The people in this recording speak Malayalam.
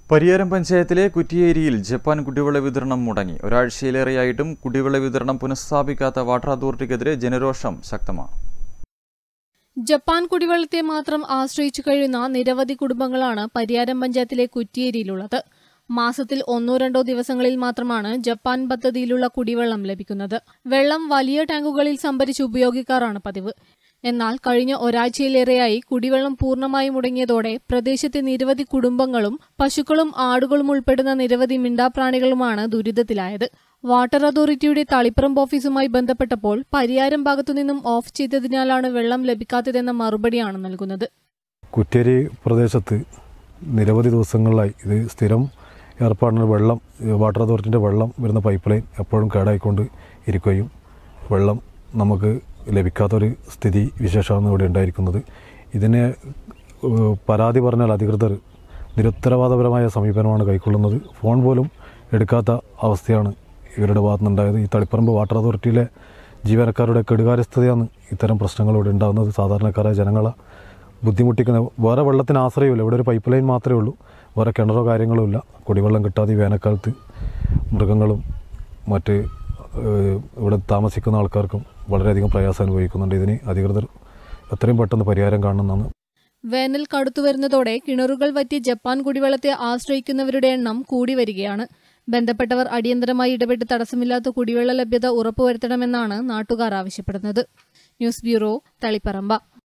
പരിയാരം പഞ്ചായത്തിലെ കുറ്റിയേരിയിൽ ജപ്പാൻ കുടിവെള്ള വിതരണം മുടങ്ങി ഒരാഴ്ചയിലേറെയായിട്ടും കുടിവെള്ള വിതരണം പുനഃസ്ഥാപിക്കാത്ത വാട്ടർ അതോറിറ്റിക്കെതിരെ ജനരോഷം ശക്തമാണ് ജപ്പാൻ കുടിവെള്ളത്തെ മാത്രം ആശ്രയിച്ചു കഴിയുന്ന നിരവധി കുടുംബങ്ങളാണ് പരിയാരം പഞ്ചായത്തിലെ കുറ്റിയേരിയിലുള്ളത് മാസത്തിൽ ഒന്നോ രണ്ടോ ദിവസങ്ങളിൽ മാത്രമാണ് ജപ്പാൻ പദ്ധതിയിലുള്ള കുടിവെള്ളം ലഭിക്കുന്നത് വെള്ളം വലിയ ടാങ്കുകളിൽ സംഭരിച്ച് ഉപയോഗിക്കാറാണ് പതിവ് എന്നാൽ കഴിഞ്ഞ ഒരാഴ്ചയിലേറെയായി കുടിവെള്ളം പൂർണ്ണമായി മുടങ്ങിയതോടെ പ്രദേശത്തെ നിരവധി കുടുംബങ്ങളും പശുക്കളും ആടുകളും ഉൾപ്പെടുന്ന നിരവധി മിണ്ടാപ്രാണികളുമാണ് ദുരിതത്തിലായത് വാട്ടർ അതോറിറ്റിയുടെ തളിപ്പറമ്പ് ഓഫീസുമായി ബന്ധപ്പെട്ടപ്പോൾ പരിയാരം ഭാഗത്തുനിന്നും ഓഫ് ചെയ്തതിനാലാണ് വെള്ളം ലഭിക്കാത്തതെന്ന മറുപടിയാണ് നൽകുന്നത് കുറ്റേരി പ്രദേശത്ത് നിരവധി ദിവസങ്ങളിലായി ഇത് സ്ഥിരം ഏർപ്പാടിന് വെള്ളം വാട്ടർ അതോറിറ്റിൻ്റെ വെള്ളം വരുന്ന പൈപ്പ് ലൈൻ എപ്പോഴും കേടായിക്കൊണ്ട് ഇരിക്കുകയും വെള്ളം നമുക്ക് ലഭിക്കാത്തൊരു സ്ഥിതി വിശേഷമാണ് ഇവിടെ ഉണ്ടായിരിക്കുന്നത് ഇതിനെ ഏഹ്, പരാതി പറഞ്ഞാൽ അധികൃതർ നിരുത്തരവാദപരമായ സമീപനമാണ് കൈക്കൊള്ളുന്നത് ഫോൺ പോലും എടുക്കാത്ത അവസ്ഥയാണ് ഇവരുടെ ഭാഗത്തുനിന്നുണ്ടായത് ഈ തളിപ്പറമ്പ് വാട്ടർ അതോറിറ്റിയിലെ ജീവനക്കാരുടെ കെടുകാര്യസ്ഥതയാണ് ഇത്തരം പ്രശ്നങ്ങൾ ഇവിടെ ഉണ്ടാകുന്നത് സാധാരണക്കാരായ ജനങ്ങളെ ബുദ്ധിമുട്ടിക്കുന്ന വേറെ വെള്ളത്തിന് ആശ്രയമില്ല ഇവിടെ ഒരു പൈപ്പ് ലൈൻ മാത്രമേ ഉള്ളൂ വേറെ കിണറോ കാര്യങ്ങളോ ഇല്ല കുടിവെള്ളം കിട്ടാതെ ഈ വേനൽക്കാലത്ത് മൃഗങ്ങളും മറ്റ് ഏഹ്, ഇവിടെ താമസിക്കുന്ന ആൾക്കാർക്കും വളരെയധികം പ്രയാസം അനുഭവിക്കുന്നുണ്ട് ഇതിന് അധികൃതർ എത്രയും പെട്ടെന്ന് പരിഹാരം കാണണമെന്നാണ് വേനൽ കടുത്തു വരുന്നതോടെ കിണറുകൾ വറ്റി ജപ്പാൻ കുടിവെള്ളത്തെ ആശ്രയിക്കുന്നവരുടെ എണ്ണം കൂടി വരികയാണ് ബന്ധപ്പെട്ടവർ അടിയന്തരമായി ഇടപെട്ട് തടസ്സമില്ലാത്ത കുടിവെള്ള ലഭ്യത ഉറപ്പുവരുത്തണമെന്നാണ് നാട്ടുകാർ ആവശ്യപ്പെടുന്നത് ന്യൂസ് ബ്യൂറോ തളിപ്പറമ്പ